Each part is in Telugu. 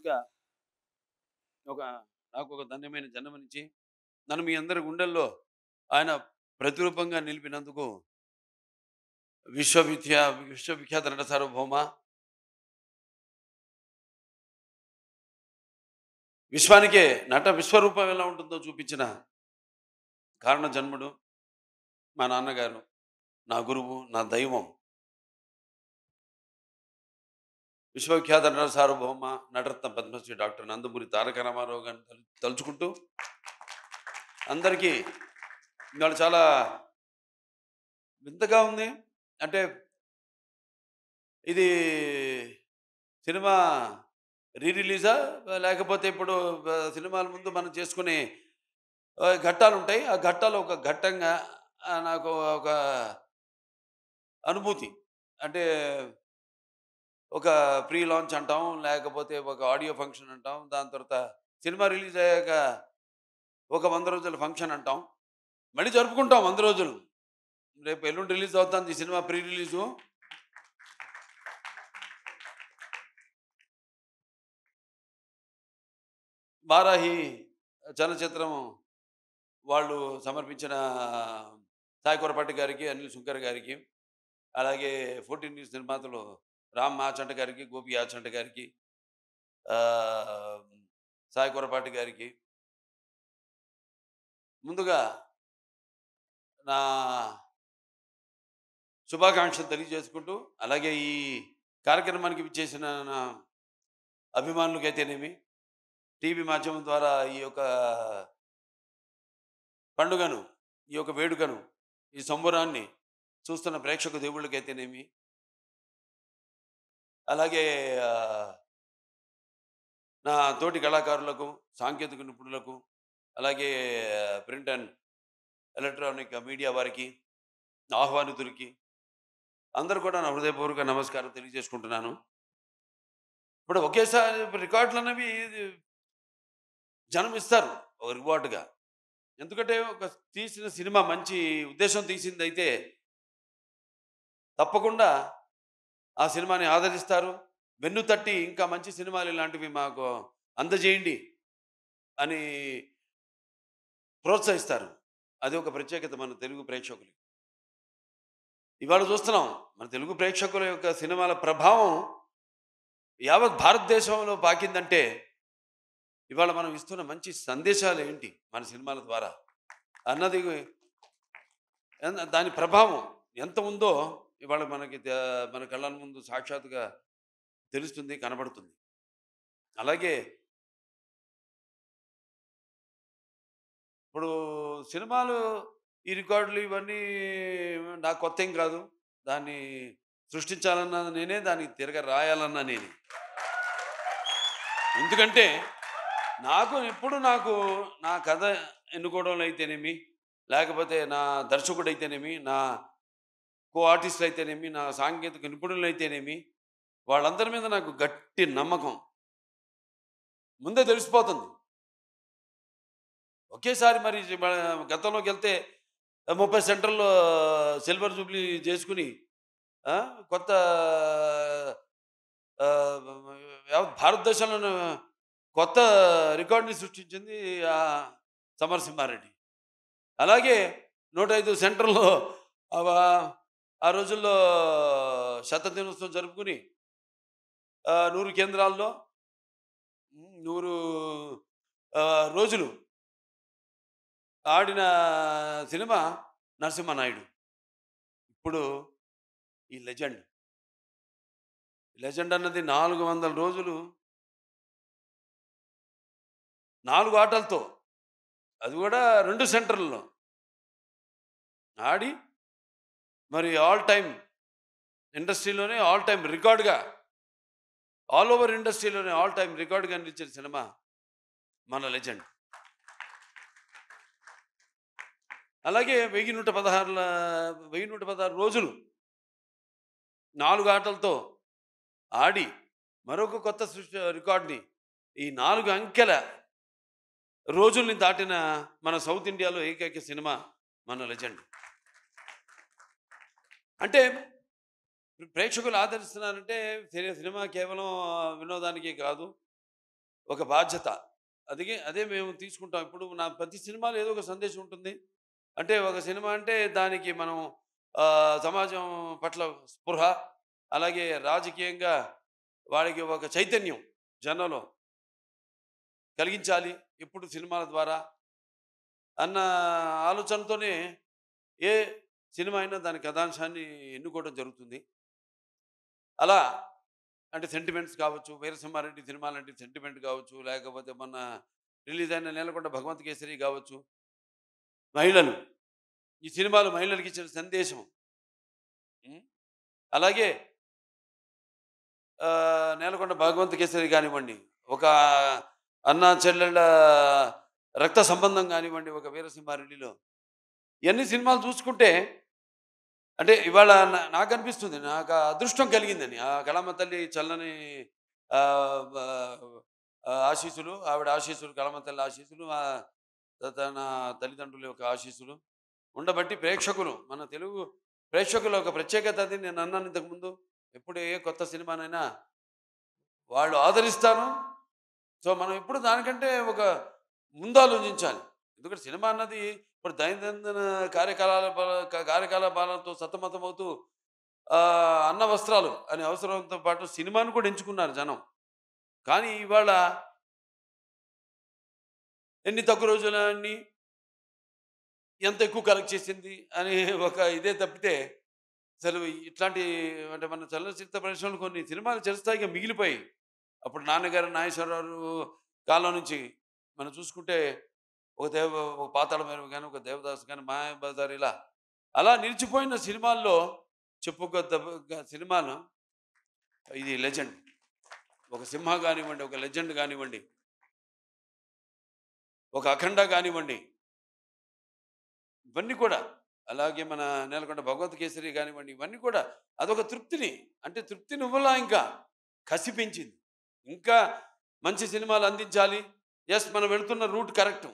వేదిక ఒక నాకు ఒక ధన్యమైన జన్మనిచ్చి నన్ను మీ అందరి గుండెల్లో ఆయన ప్రతిరూపంగా నిలిపినందుకు విశ్వవిఖ్యా విశ్వవిఖ్యాత నట సార్వభౌమ విశ్వానికే నట విశ్వరూపం ఎలా ఉంటుందో చూపించిన కారణ జన్ముడు మా నాన్నగారు నా గురువు నా దైవం విశ్వవిఖ్యాత నట సార్వభౌమ నటరత్న పద్మశ్రీ డాక్టర్ నందమూరి తారక రామారావు గారిని తలు- తలుచుకుంటూ అందరికీ ఇవాళ చాలా వింతగా ఉంది అంటే ఇది సినిమా రీ రిలీజా లేకపోతే ఇప్పుడు ఆ, సినిమాల ముందు మనం చేసుకునే ఆ, ఘట్టాలు ఉంటాయి ఆ ఘట్టాలు ఒక ఘట్టంగా ఆ, నాకు ఒక అనుభూతి అంటే ఒక ప్రీ లాంచ్ అంటాం లేకపోతే ఒక ఆడియో ఫంక్షన్ అంటాం దాని తర్వాత సినిమా రిలీజ్ అయ్యాక ఒక వంద రోజుల ఫంక్షన్ అంటాం మళ్ళీ జరుపుకుంటాం వంద రోజులు రేపు ఎల్లుండి రిలీజ్ అవుతుంది ఈ సినిమా ప్రీ రిలీజు వారాహి చలనచిత్రం వాళ్ళు సమర్పించిన సాయి కొరపాటి గారికి అనిల్ శుంకర్ గారికి అలాగే ఫోర్టీన్ న్యూస్ నిర్మాతలు రామ్ ఆచంట గారికి గోపి ఆచంట గారికి ఆ, సాయి కొరపాటి గారికి ముందుగా నా శుభాకాంక్షలు తెలియజేసుకుంటూ అలాగే ఈ కార్యక్రమానికి విచ్చేసిన నా అభిమానులకైతేనేమి టీవీ మాధ్యమం ద్వారా ఈ యొక్క పండుగను ఈ యొక్క వేడుకను ఈ సంబరాన్ని చూస్తున్న ప్రేక్షక దేవుళ్ళకైతేనేమి అలాగే ఆ, నా తోటి కళాకారులకు సాంకేతిక నిపుణులకు అలాగే ప్రింట్ అండ్ ఎలక్ట్రానిక్ మీడియా వారికి ఆహ్వానితులకి అందరూ కూడా నా హృదయపూర్వక నమస్కారం తెలియజేసుకుంటున్నాను ఇప్పుడు ఒకేసారి రికార్డులు అనేవి జనం ఇస్తారు ఒక రివార్డుగా ఎందుకంటే ఒక తీసిన సినిమా మంచి ఉద్దేశం తీసింది అయితే తప్పకుండా ఆ సినిమాని ఆదరిస్తారు వెన్ను తట్టి ఇంకా మంచి సినిమాలు ఇలాంటివి మాకు అందజేయండి అని ప్రోత్సహిస్తారు అది ఒక ప్రత్యేకత మన తెలుగు ప్రేక్షకులకి ఇవాళ చూస్తున్నాం మన తెలుగు ప్రేక్షకుల యొక్క సినిమాల ప్రభావం యావత్ భారతదేశంలో పాకిందంటే ఇవాళ మనం ఇస్తున్న మంచి సందేశాలు ఏంటి మన సినిమాల ద్వారా అన్నది ఎన్- దాని ప్రభావం ఎంత ఉందో ఇవాళ మనకి తే- మన కళ్ళ ముందు సాక్షాత్తుగా తెలుస్తుంది కనబడుతుంది అలాగే ఇప్పుడు సినిమాలు ఈ రికార్డులు ఇవన్నీ నాకు కొత్త ఏం కాదు దాన్ని సృష్టించాలన్నా నేనే దానికి తిరగ రాయాలన్నా నేనే ఎందుకంటే నాకు ఎప్పుడు నాకు నా కథ ఎన్నుకోవడంలో అయితేనేమి లేకపోతే నా దర్శకుడు అయితేనేమి నా కో ఆర్టిస్ట్ అయితేనేమి నా సాంకేతిక నిపుణులు అయితేనేమి వాళ్ళందరి మీద నాకు గట్టి నమ్మకం ముందే తెలిసిపోతుంది ఒకేసారి మరి మన గతంలోకి వెళ్తే ముప్పై సెంటర్లో సిల్వర్ జూబ్లీ చేసుకుని ఆ, కొత్త ఆ, యావత్ భారతదేశంలో కొత్త రికార్డుని సృష్టించింది ఆ సమరసింహారెడ్డి అలాగే నూట ఐదు సెంటర్లో ఆ- ఆ రోజుల్లో శత దినోత్సవం జరుపుకుని ఆ, నూరు కేంద్రాల్లో ఉమ్, నూరు ఆ, రోజులు ఆడిన సినిమా నరసింహనాయుడు ఇప్పుడు ఈ లెజెండ్ లెజెండ్ అన్నది నాలుగు వందల రోజులు నాలుగు ఆటలతో అది కూడా రెండు సెంటర్లలో ఆడి మరి ఆల్ టైమ్ ఇండస్ట్రీలోనే ఆల్ టైమ్ రికార్డుగా ఆల్ ఓవర్ ఇండస్ట్రీలోనే ఆల్ టైమ్ రికార్డుగా నిలిచిన సినిమా మన లెజెండ్ అలాగే వెయ్యి నూట పదహారుల వెయ్యి నూట పదహారు రోజులు నాలుగు ఆటలతో ఆడి మరొక కొత్త సృష్టి రికార్డ్ని ఈ నాలుగు అంకెల రోజుల్ని దాటిన మన సౌత్ ఇండియాలో ఏకైక సినిమా మన లెజెండ్ అంటే ప్రేక్షకులు ఆదరిస్తున్నారంటే సిని- సినిమా కేవలం వినోదానికి కాదు ఒక బాధ్యత అది అదే మేము తీసుకుంటాం ఇప్పుడు నా ప్రతి సినిమాలో ఏదో ఒక సందేశం ఉంటుంది అంటే ఒక సినిమా అంటే దానికి మనం ఆ, సమాజం పట్ల స్పృహ అలాగే రాజకీయంగా వాడికి ఒక చైతన్యం జనంలో కలిగించాలి ఇప్పుడు సినిమాల ద్వారా అన్న ఆలోచనతోనే ఏ సినిమా అయినా దాని కథాంశాన్ని ఎన్నుకోవడం జరుగుతుంది అలా అంటే సెంటిమెంట్స్ కావచ్చు వీరసింహారెడ్డి సినిమా లాంటి సెంటిమెంట్ కావచ్చు లేకపోతే మొన్న రిలీజ్ అయిన నేలకొండ భగవంత్ కేసరి కావచ్చు మహిళలు ఈ సినిమాలు మహిళలకు ఇచ్చిన సందేశం ఉం? అలాగే ఆ, నేలకొండ భగవంత్ కేసరి కానివ్వండి ఒక అన్న చెల్లెళ్ళ రక్త సంబంధం కానివ్వండి ఒక వీరసింహారెడ్డిలో ఇవన్నీ సినిమాలు చూసుకుంటే అంటే ఇవాళ నా- నాకు అనిపిస్తుంది నాకు ఆ అదృష్టం కలిగిందని ఆ కళమ్మ తల్లి చల్లని ఆ, ఆ, ఆ, ఆశీస్సులు ఆవిడ ఆశీస్సులు కళమ్మ తల్లి ఆశీస్సులు ఆ తన తల్లిదండ్రుల యొక్క ఆశీస్సులు ఉండబట్టి ప్రేక్షకులు మన తెలుగు ప్రేక్షకుల ఒక ప్రత్యేకత అది నేను అన్నాను ఇంతకుముందు ఎప్పుడు ఏ కొత్త సినిమానైనా వాళ్ళు ఆదరిస్తాను సో మనం ఎప్పుడు దానికంటే ఒక ముందు ఆలోచించాలి ఎందుకంటే సినిమా అన్నది ఇప్పుడు దైనందిన కార్యకలాపాల కార్యకలాపాలతో సతమతమవుతూ ఆ, అన్న వస్త్రాలు అనే అవసరంతో పాటు సినిమాను కూడా ఎంచుకున్నారు జనం కానీ ఇవాళ ఎన్ని తక్కువ రోజులన్నీ ఎంత ఎక్కువ కలెక్ట్ చేసింది అని ఒక ఇదే తప్పితే అసలు ఇట్లాంటి అంటే మన చలనచిత్ర పరిశ్రమలు కొన్ని సినిమాలు చిరస్థాయిగా మిగిలిపోయి అప్పుడు నాన్నగారు నాగేశ్వరరావు కాలం నుంచి మనం చూసుకుంటే ఒక దేవ ఒక పాతాళ మేరు కానీ ఒక దేవదాస్ కానీ మాయాబజార్ ఇలా అలా నిలిచిపోయిన సినిమాల్లో చెప్పుకోదగ్గ సినిమాలు ఇది లెజెండ్ ఒక సింహ కానివ్వండి ఒక లెజెండ్ కానివ్వండి ఒక అఖండ కానివ్వండి ఇవన్నీ కూడా అలాగే మన నేలకొండ భగవత్ కేసరి కానివ్వండి ఇవన్నీ కూడా అదొక తృప్తిని అంటే తృప్తిని ఇవ్వలా ఇంకా కసి పెంచింది ఇంకా మంచి సినిమాలు అందించాలి ఎస్ మనం వెళ్తున్న రూట్ కరెక్ట్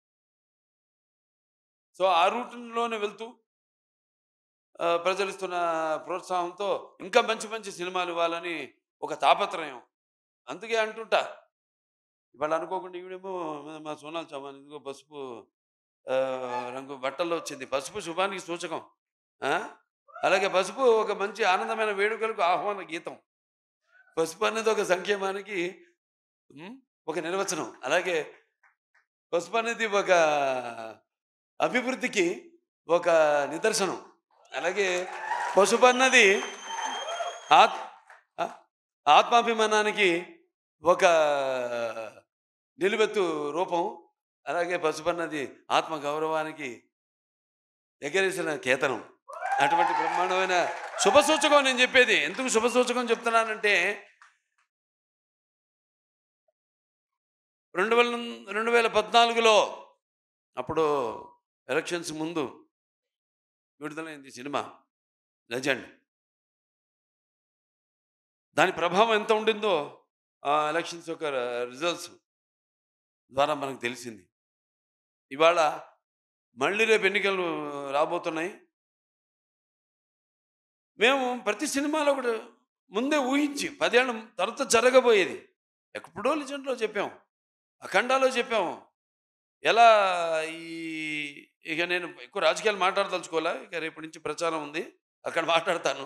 సో ఆ రూట్లోనే వెళ్తూ ఆ, ప్రజలు ఇస్తున్న ప్రోత్సాహంతో ఇంకా మంచి మంచి సినిమాలు ఇవ్వాలని ఒక తాపత్రయం అందుకే అంటుంటా ఇవాళ అనుకోకుండా ఈవిడేమో మా- మా సోనాల్ చౌహాన్ ఇదిగో పసుపు ఆ, రంగు బట్టల్లో వచ్చింది పసుపు శుభానికి సూచకం ఆ? అలాగే పసుపు ఒక మంచి ఆనందమైన వేడుకలకు ఆహ్వాన గీతం పసుపు అనేది ఒక సంక్షేమానికి ఉమ్, ఒక నిర్వచనం అలాగే పసుపు అనేది ఒక అభివృద్ధికి ఒక నిదర్శనం అలాగే పసుపు అన్నది ఆత్ ఆ- ఆత్మాభిమానానికి ఒక నిలువెత్తు రూపం అలాగే పసుపు అన్నది ఆత్మ గౌరవానికి ఎగరేసిన కేతనం అటువంటి బ్రహ్మాండమైన శుభ సూచకం నేను చెప్పేది ఎందుకు శుభ సూచకం చెప్తున్నానంటే రెండు వేల రెండు వేల పద్నాలుగులో అప్పుడు ఎలక్షన్స్ ముందు విడుదలైంది సినిమా లెజెండ్ దాని ప్రభావం ఎంత ఉండిందో ఆ ఎలక్షన్స్ యొక్క రిజల్ట్స్ ద్వారా మనకు తెలిసింది ఇవాళ మళ్ళీ రేపు ఎన్నికలు రాబోతున్నాయి మేము ప్రతి సినిమాలో కూడా ముందే ఊహించి పదేళ్ళ తర్వాత జరగబోయేది ఎప్పుడో లిజెండ్లో చెప్పాం అఖండాలో చెప్పాము ఎలా ఈ ఇక నేను ఎక్కువ రాజకీయాలు మాట్లాడదలుచుకోలే ఇక రేపటి నుంచి ప్రచారం ఉంది అక్కడ మాట్లాడతాను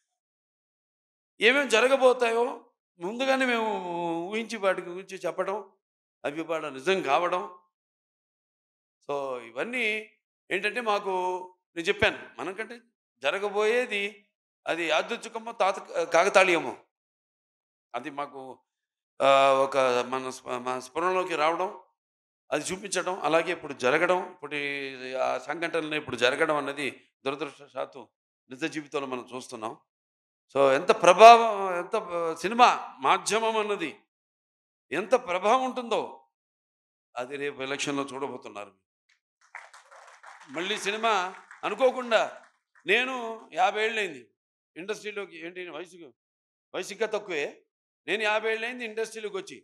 ఏమేమి జరగబోతాయో ముందుగానే మేము ఊహించి వాటి గురించి చెప్పడం అవి వాళ్ళ నిజం కావడం సో ఇవన్నీ ఏంటంటే మాకు నేను చెప్పాను మనకంటే జరగబోయేది అది యాదృచ్ఛికమో తాత కాకతాళీయమో అది మాకు ఆ, ఒక మన స్ప- మన స్ఫురణలోకి రావడం అది చూపించడం అలాగే ఇప్పుడు జరగడం ఇప్పుడు ఈ ఆ సంఘటనలు ఇప్పుడు జరగడం అన్నది దురదృష్టశాత్తు నిజ జీవితంలో మనం చూస్తున్నాం సో ఎంత ప్రభావం ఎంత సినిమా మాధ్యమం అన్నది ఎంత ప్రభావం ఉంటుందో అది రేపు ఎలక్షన్లో చూడబోతున్నారు మళ్ళీ సినిమా అనుకోకుండా నేను యాభై ఏళ్ళైంది ఇండస్ట్రీలోకి ఏంటి వయసు వయసు ఇంకా తక్కువే నేను యాభై ఏళ్ళైంది ఇండస్ట్రీలోకి వచ్చి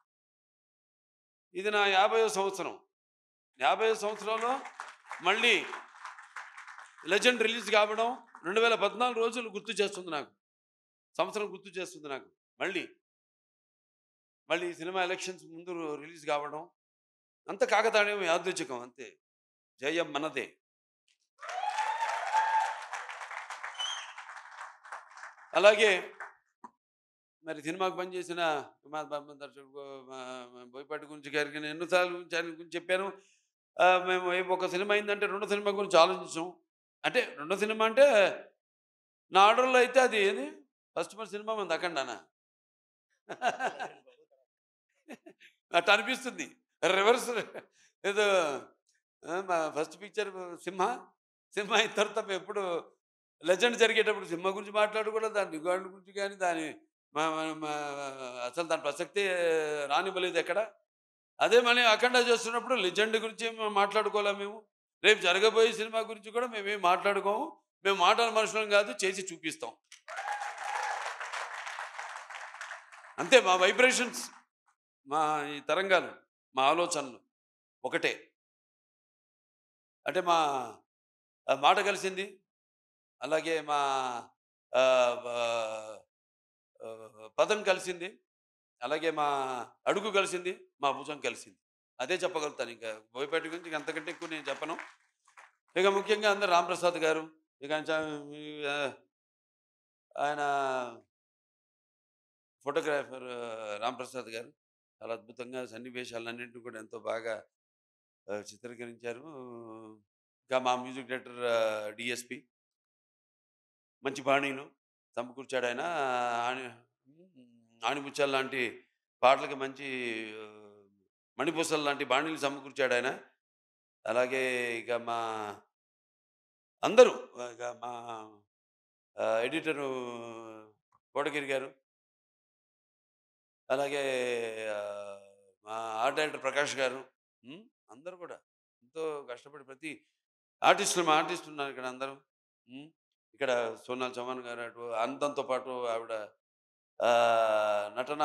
ఇది నా యాభైవ సంవత్సరం యాభై సంవత్సరంలో మళ్ళీ లెజెండ్ రిలీజ్ కావడం రెండు వేల పద్నాలుగు రోజులు గుర్తు చేస్తుంది నాకు సంవత్సరం గుర్తు చేస్తుంది నాకు మళ్ళీ మళ్ళీ ఈ సినిమా ఎలక్షన్స్ ముందు రిలీజ్ కావడం అంత కాకతాళీయం యాదృచ్ఛికం అంతే జయం మనదే అలాగే మరి సినిమాకు పనిచేసిన మా మా దర్శకుడు మా- మా బోయపాటి గురించి గారికి నేను ఎన్నోసార్లు గురించి ఆయన గురించి చెప్పాను ఆ, మేము ఏ ఒక సినిమా అయిందంటే రెండో సినిమా గురించి ఆలోచించాం అంటే రెండో సినిమా అంటే నా ఆర్డర్లో అయితే అది ఏది ఫస్ట్ మన సినిమా మన దక్కండానా అట్లా అనిపిస్తుంది రివర్స్ ఏదో ఆ, మా ఫస్ట్ పిక్చర్ సింహ సింహ అయిన తర్వాత మేము ఎప్పుడు లెజెండ్ జరిగేటప్పుడు సింహ గురించి మాట్లాడకూడదు దాని రికార్డు గురించి కానీ దాని మా మా- మా- అసలు దాని ప్రసక్తి రానివ్వలేదు ఎక్కడ అదే మళ్ళీ అఖండ చేస్తున్నప్పుడు లెజెండ్ గురించి ఏం మాట్లాడుకోలేము మేము రేపు జరగబోయే సినిమా గురించి కూడా మేమేం మాట్లాడుకోము మేము మాటల మనుషులం కాదు చేసి చూపిస్తాం అంతే మా వైబ్రేషన్స్ మా ఈ తరంగాలు మా ఆలోచనలు ఒకటే అంటే మా ఆ మాట కలిసింది అలాగే మా ఆ, ఆ, ఆ, పదం కలిసింది అలాగే మా అడుగు కలిసింది మా భుజం కలిసింది అదే చెప్పగలుగుతాను ఇంకా బోయపేట గురించి ఇంక అంతకంటే ఎక్కువ నేను చెప్పను ఇక ముఖ్యంగా అందరు రాంప్రసాద్ గారు ఇక ఆయన చా- ఆ, ఆయన ఫోటోగ్రాఫర్ రాంప్రసాద్ గారు చాలా అద్భుతంగా సన్నివేశాలన్నింటినీ కూడా ఎంతో బాగా ఆ, చిత్రీకరించారు ఇంకా మా మ్యూజిక్ డైరెక్టర్ డిఎస్పి మంచి బాణీలు సమకూర్చాడు ఆయన ఆణి ఆణిముత్యాలు లాంటి పాటలకి మంచి ఆ, మణిపూసలు లాంటి బాణీలు సమకూర్చాడు ఆయన అలాగే ఇక మా అందరూ ఇక మా ఆ, ఎడిటరు కోటగిరి గారు అలాగే ఆ, మా ఆర్ట్ డైరెక్టర్ ప్రకాష్ గారు ఉమ్, అందరూ కూడా ఎంతో కష్టపడి ప్రతి ఆర్టిస్టులు మా ఆర్టిస్టులు ఉన్నారు ఇక్కడ అందరూ ఉమ్, ఇక్కడ సోనాల్ చౌహాన్ గారు అటు అందంతో పాటు ఆవిడ ఆ, నటన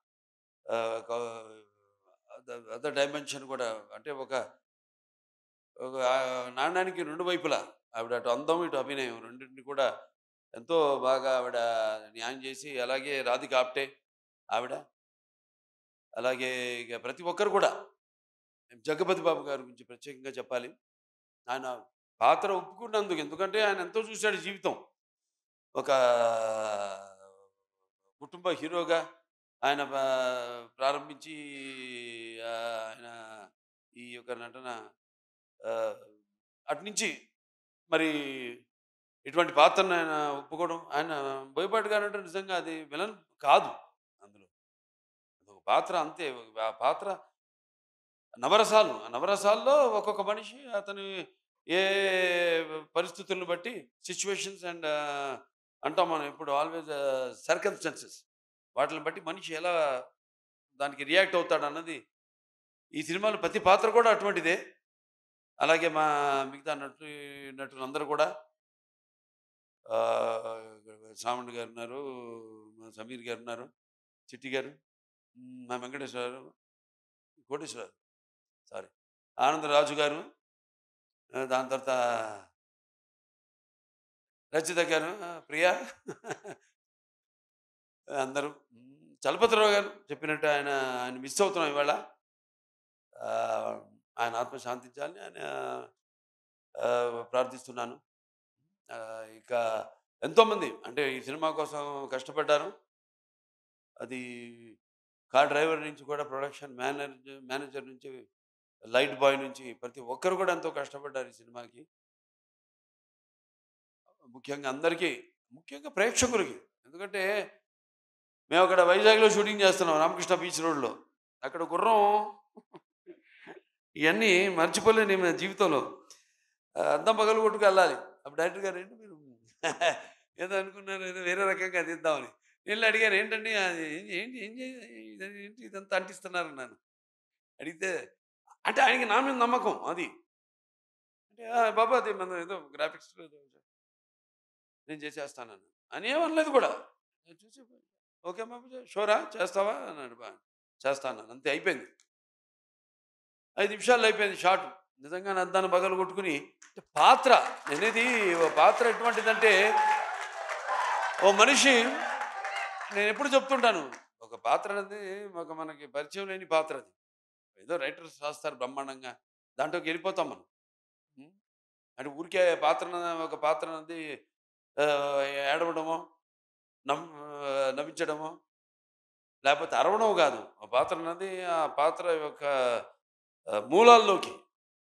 అదర్ డైమెన్షన్ కూడా అంటే ఒక ఒక ఆ, నాణ్యానికి రెండు వైపులా ఆవిడ అటు అందం ఇటు అభినయం రెండింటిని కూడా ఎంతో బాగా ఆవిడ న్యాయం చేసి అలాగే రాధిక ఆప్టే ఆవిడ అలాగే ఇక ప్రతి ఒక్కరు కూడా జగపతి బాబు గారి గురించి ప్రత్యేకంగా చెప్పాలి ఆయన పాత్ర ఒప్పుకున్నందుకు ఎందుకంటే ఆయన ఎంతో చూశాడు జీవితం ఒక కుటుంబ హీరోగా ఆయన ప- ప్రారంభించి ఆ, ఆయన ఈ యొక్క నటన ఆ, అటు నుంచి మరి ఇటువంటి పాత్రను ఆయన ఒప్పుకోవడం ఆయన బోయపాటి గారు అంటే నిజంగా అది విలన్ కాదు అందులో అదొక పాత్ర అంతే ఆ పాత్ర నవరసాలు ఆ నవరసాల్లో ఒక్కొక్క మనిషి అతని ఏ పరిస్థితులను బట్టి సిచ్యువేషన్స్ అండ్ అంటాం మనం ఇప్పుడు ఆల్వేస్ సర్కమ్స్టెన్సెస్ వాటిని బట్టి మనిషి ఎలా దానికి రియాక్ట్ అవుతాడు అన్నది ఈ సినిమాలో ప్రతి పాత్ర కూడా అటువంటిదే అలాగే మా మిగతా నటు నటులందరూ కూడా ఆ, శ్రావణ్ గారు ఉన్నారు మా సమీర్ గారు ఉన్నారు చిట్టి గారు మ్, మా వెంకటేశ్వరరావు కోటేశ్వరరావు సారీ ఆనందరాజు గారు ఆ, దాని తర్వాత రచిత గారు ఆ, ప్రియా అందరూ మ్, చలపతిరావు గారు చెప్పినట్టు ఆయన ఆయన మిస్ అవుతున్నాం ఇవాళ ఆ, ఆయన ఆత్మ శాంతించాలని ఆయన ఆ, ప్రార్థిస్తున్నాను ఆ, ఇక ఎంతోమంది అంటే ఈ సినిమా కోసం కష్టపడ్డారు అది కార్ డ్రైవర్ నుంచి కూడా ప్రొడక్షన్ మేనేజర్ మేనేజర్ నుంచి లైట్ బాయ్ నుంచి ప్రతి ఒక్కరు కూడా ఎంతో కష్టపడ్డారు ఈ సినిమాకి ముఖ్యంగా అందరికీ ముఖ్యంగా ప్రేక్షకులకి ఎందుకంటే మేము అక్కడ వైజాగ్లో షూటింగ్ చేస్తున్నాం రామకృష్ణ బీచ్ రోడ్లో అక్కడ గుర్రం ఇవన్నీ మర్చిపోలేని మన జీవితంలో ఆ, అద్దం పగలు కొట్టుకు వెళ్ళాలి అప్పుడు డైరెక్టర్ గారు ఏంటి మీరు ఏదో అనుకున్నారు ఏదో వేరే రకంగా తీద్దామని నేను అడిగాను ఏంటండి అది ఏం- ఏంటి ఏం చే- ఇది- ఏంటి ఇదంతా అంటిస్తున్నారు నన్ను అడిగితే అంటే ఆయనకి నా మీద నమ్మకం అది అంటే "ఆ, బాబా అది మన ఏదో గ్రాఫిక్స్ నేను చేసేస్తానని అని ఏమనలేదు కూడా నేను చూసి ఓకే బాబు షోరా చేస్తావా అన్నాడు బా చేస్తాను అంతే అయిపోయింది ఐదు నిమిషాలు అయిపోయింది షార్ట్ నిజంగా నా దాన్ని బగలు కొట్టుకుని అంటే పాత్ర నేనేది ఓ పాత్ర ఎటువంటిదంటే ఓ మనిషి నేను ఎప్పుడు చెప్తుంటాను ఒక ఒక పాత్ర అనేది ఒక మనకి పరిచయం లేని పాత్ర అది ఏదో రైటర్స్ రాస్తారు బ్రహ్మాండంగా దాంట్లోకి వెళ్ళిపోతాం మనం ఉం? అంటే ఊరికే పాత్ర ఒక పాత్ర అనేది ఆ, ఏడవడమో నవ్ నవ్వించడమో లేకపోతే అరవడం కాదు ఆ పాత్ర అన్నది ఆ పాత్ర యొక్క ఆ, మూలాల్లోకి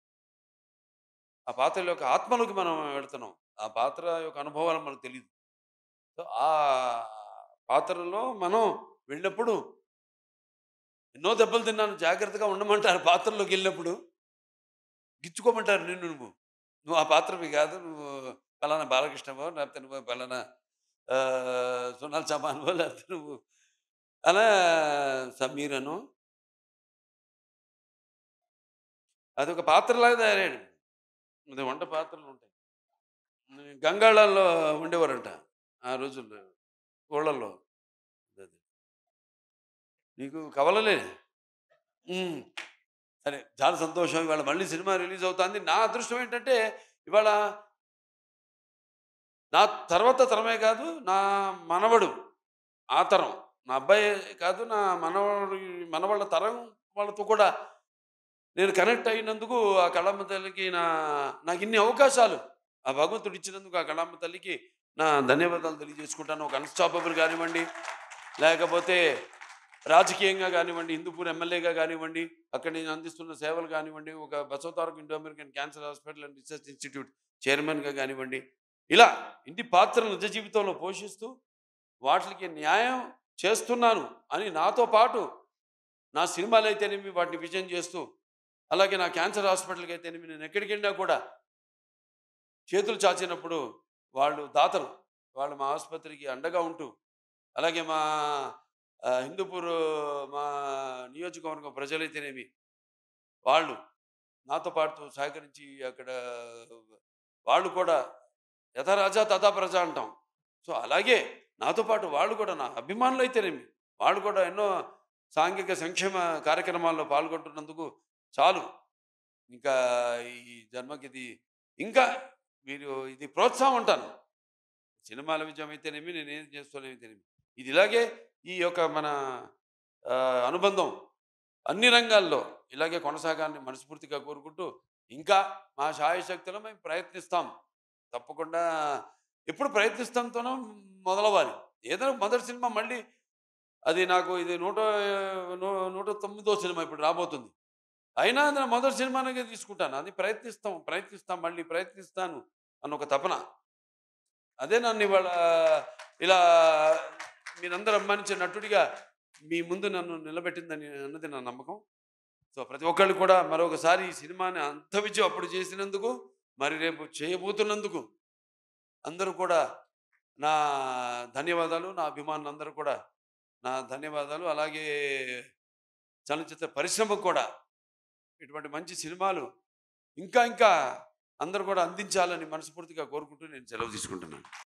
ఆ పాత్ర యొక్క ఆత్మలోకి మనం వెళుతున్నాం ఆ పాత్ర యొక్క అనుభవాలు మనకు తెలియదు సో ఆ పాత్రలో మనం వెళ్ళినప్పుడు ఎన్నో దెబ్బలు తిన్నాను జాగ్రత్తగా ఉండమంటారు పాత్రలోకి వెళ్ళినప్పుడు గిచ్చుకోమంటారు నిన్ను నువ్వు నువ్వు ఆ పాత్రవి కాదు నువ్వు పలానా బాలకృష్ణవో లేకపోతే నువ్వు పలానా ఆ, సోనాల్ చమాన్వో లేకపోతే నువ్వు అలా సమీరను అది ఒక పాత్రలాగా తయారయ్యాడు అది వంట పాత్రలు ఉంటాయి గంగాళాల్లో ఉండేవారంట ఆ రోజుల్లో ఊళ్ళల్లో అది. నీకు కవలలే ఉమ్. సరే చాలా సంతోషం ఇవాళ మళ్ళీ సినిమా రిలీజ్ అవుతుంది నా అదృష్టం ఏంటంటే ఇవాళ నా తర్వాత తరమే కాదు నా మనవడు ఆ తరం నా అబ్బాయి కాదు నా మనవడు మనవాళ్ళ తరం వాళ్ళతో కూడా నేను కనెక్ట్ అయినందుకు ఆ కళమ్మ తల్లికి నా నాకు ఇన్ని అవకాశాలు ఆ భగవంతుడు ఇచ్చినందుకు ఆ కళమ్మ తల్లికి నా ధన్యవాదాలు తెలియజేసుకుంటాను ఒక అన్స్టాపబుల్ కానివ్వండి లేకపోతే రాజకీయంగా కానివ్వండి హిందూపూర్ ఎమ్మెల్యేగా కానివ్వండి అక్కడ నేను అందిస్తున్న సేవలు కానివ్వండి ఒక Basavatarak Indo American cancer hospital and research institute చైర్మన్గా కానివ్వండి ఇలా ఇంటి పాత్రలు నిజ జీవితంలో పోషిస్తూ వాటికి న్యాయం చేస్తున్నాను అని నాతో పాటు నా సినిమాలు అయితేనేమి వాటిని విజయం చేస్తూ అలాగే నా క్యాన్సర్ హాస్పిటల్కి అయితేనేమి నేను ఎక్కడికి వెళ్ళినా కూడా చేతులు చాచినప్పుడు వాళ్ళు దాతలు వాళ్ళు మా ఆసుపత్రికి అండగా ఉంటూ అలాగే మా ఆ, హిందూపూర్ మా నియోజకవర్గం ప్రజలైతేనేమి వాళ్ళు నాతో పాటు సహకరించి అక్కడ వాళ్ళు కూడా యథా రాజా తథా ప్రజ అంటాం సో అలాగే నాతో పాటు వాళ్ళు కూడా నా అభిమానులు అయితేనేమి వాళ్ళు కూడా ఎన్నో సాంఘిక సంక్షేమ కార్యక్రమాల్లో పాల్గొంటున్నందుకు చాలు ఇంకా ఈ జన్మకి ఇది ఇంకా మీరు ఇది ప్రోత్సాహం ఉంటాను సినిమాల విజయం అయితేనేమి నేను ఏం చేస్తానేమి ఇది ఇలాగే ఈ యొక్క మన ఆ, అనుబంధం అన్ని రంగాల్లో ఇలాగే కొనసాగాలని మనస్ఫూర్తిగా కోరుకుంటూ ఇంకా మా శాయశక్తిలో మేము ప్రయత్నిస్తాం తప్పకుండా ఎప్పుడు ప్రయత్నిస్తాంతోనో మొదలవ్వాలి ఏదైనా మొదటి సినిమా మళ్ళీ అది నాకు ఇది నూట నూ- నూట తొమ్మిదో సినిమా ఇప్పుడు రాబోతుంది అయినా అది నా మొదటి సినిమానే తీసుకుంటాను అది ప్రయత్నిస్తాం ప్రయత్నిస్తాం మళ్ళీ ప్రయత్నిస్తాను అన్న ఒక తపన అదే నన్ను ఇవాళ ఇలా మీరందరూ అమ్మానించే నటుడిగా మీ ముందు నన్ను నిలబెట్టిందని అన్నది నా నమ్మకం సో ప్రతి ఒక్కళ్ళు కూడా మరొకసారి ఈ సినిమాని అంత విజయం అప్పుడు చేసినందుకు మరి రేపు చేయబోతున్నందుకు అందరూ కూడా నా ధన్యవాదాలు నా అభిమానులు అందరూ కూడా నా ధన్యవాదాలు అలాగే చలనచిత్ర పరిశ్రమకు కూడా ఇటువంటి మంచి సినిమాలు ఇంకా ఇంకా అందరూ కూడా అందించాలని మనస్ఫూర్తిగా కోరుకుంటూ నేను సెలవు తీసుకుంటున్నాను